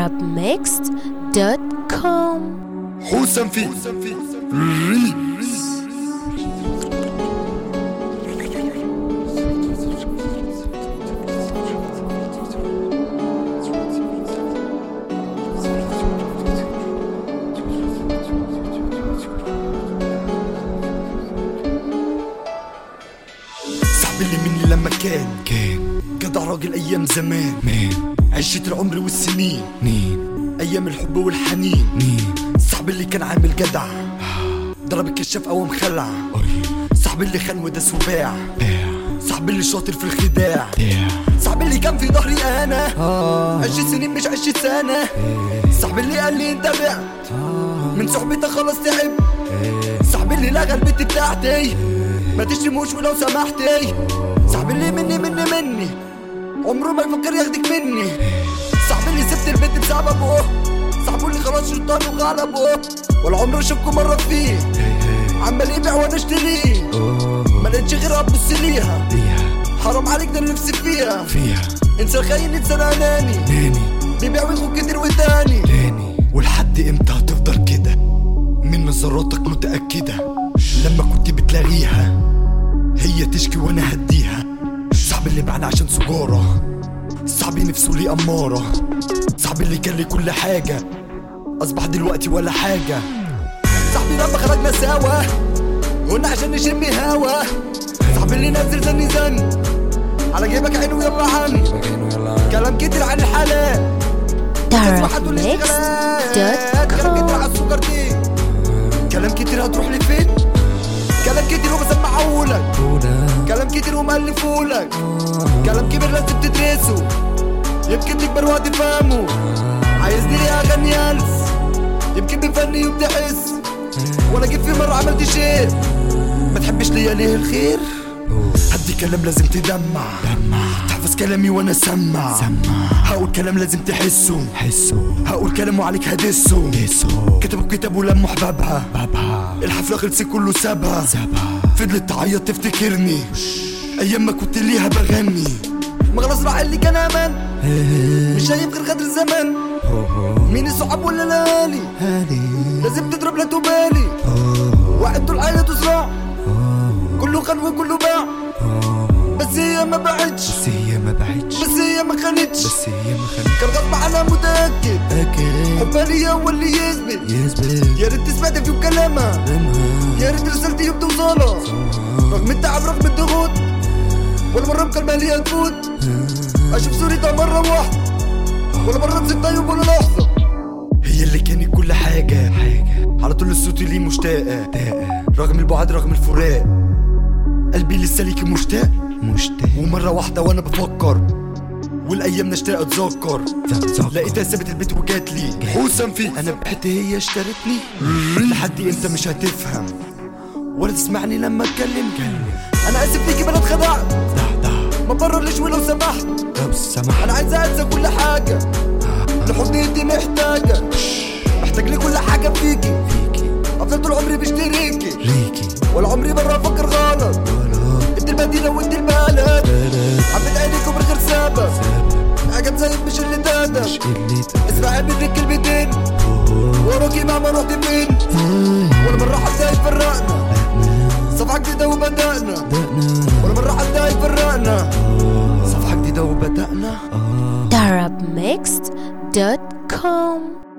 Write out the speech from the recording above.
arabmixed.com حسام في ريميكس صاحبي اللي مني لما كان كان جدع راجل ايام زمان مين عشت العمر والسنين مين ايام الحب والحنين مين صاحبي اللي كان عامل جدع ضرب الكشاف قوم خلع قريب صاحبي اللي خان وداس وباع باع صاحبي اللي شاطر في الخداع باع صاحبي اللي كان في ظهري انا آه عشت سنين مش عشت سنة صاحبي اللي قال لي انت بعت من صحبتك خلاص تعب صاحبي اللي لغى البيت بتاعتي ما تشتموش ولو سمحتي صاحبي اللي مني مني مني عمره ما يفكر ياخدك مني صاحبي اللي سبت البيت بسببه صاحبه اللي خلاص شيطان وغلبه ولا عمره شكه مرة فيه عمال يبيع وانا اشتريه ما لقيتش غيرها تبص ليها فيها حرام عليك ده اللي نفسي فيها فيها انسان خاين انسان اناني تاني بيبيع ويخون كتير وتاني تاني ولحد امتى هتفضل كده من نظراتك متأكدة لما كنت بتلاغيها هي تشكي وانا هديها صاحبي اللي باعنا عشان سجارة صاحبي نفسه ليه أمارة صاحبي اللي كان لي كل حاجة أصبح دلوقتي ولا حاجة صاحبي لما خرجنا سوا قلنا عشان نشم هوا صاحبي اللي نزل زني زن على جيبك عينه يلا عن كلام كتير عن الحلال تسمع هتقول لي اشتغالات كلام كتير على السكر دي كلام كتير هتروح لي فين كلام كتير وبسمعهولك كلام كتير ومألفهولك كلام كبير لازم تدرسه يمكن تكبر وهتفهمه عايزني ليه اغني الف يمكن بفني وبتحس ولا جيت في مرة عملت شيء ما تحبش ليا ليه الخير هدي كلام لازم تدمع دمع تحفظ كلامي وانا سمع سمع هقول كلام لازم تحسه حسه هقول كلام وعليك هدسه كسو كتبوا كتاب ولموا حبابها بابها الحفلة خلصت كله سابها سبها فضلت تعيط تفتكرني ايام ما كنت ليها بغني ما خلاص راح اللي كان امان مش شايف غير غدر الزمان مين الصحاب ولا الاهالي هادي لازم تضرب لا تبالي واحد طول حياته صراع كله خان وكله باع بس هي ما باعتش بس هي ما بعدش بس هي ما خانتش بس هي ما خلت كان غصب عنها متأكد أكيد حبها ليا هو اللي يثبت يثبت يا ريت سمعت في كلامها يا ريت رسالتي بتوصلها رغم التعب رغم الضغوط ولا مرة مكالمة ليها تفوت أشوف صورتها مرة واحدة ولا مرة نسيت طيب ولا لحظة هي اللي كانت كل حاجة حاجة على طول الصوت ليه مشتاقة داقة رغم البعد رغم الفراق قلبي لسه ليكي مشتاق مشتاق ومرة واحدة وأنا بفكر والأيام نشتاق أتذكر تتذكر. لقيتها سابت البيت وجات لي حسام في أنا بعت هي اشترتني لحد إمتى مش هتفهم ولا تسمعني لما أتكلم أنا آسف ليكي بلا اتخدعت ده ده ما بررليش ولو سمحت لو سمحت أنا عايز أنسى كل حاجة لحضني أنت محتاجة محتاج لي كل حاجة فيكي فيكي أفضل طول عمري بشتريكي ريكي ولا عمري مرة أفكر غلط ولا انت المدينة وانت البلد بلد حبيت عينيكم من غير سبب حاجات زيك مش اللي تهدف مش اللي اسمع منك كلمتين وراكي مهما رحت فين ولا مرة حد هيفرقنا صفحة جديدة وبدأنا ولا مرة حد هيفرقنا صفحة جديدة وبدأنا arabmixed.com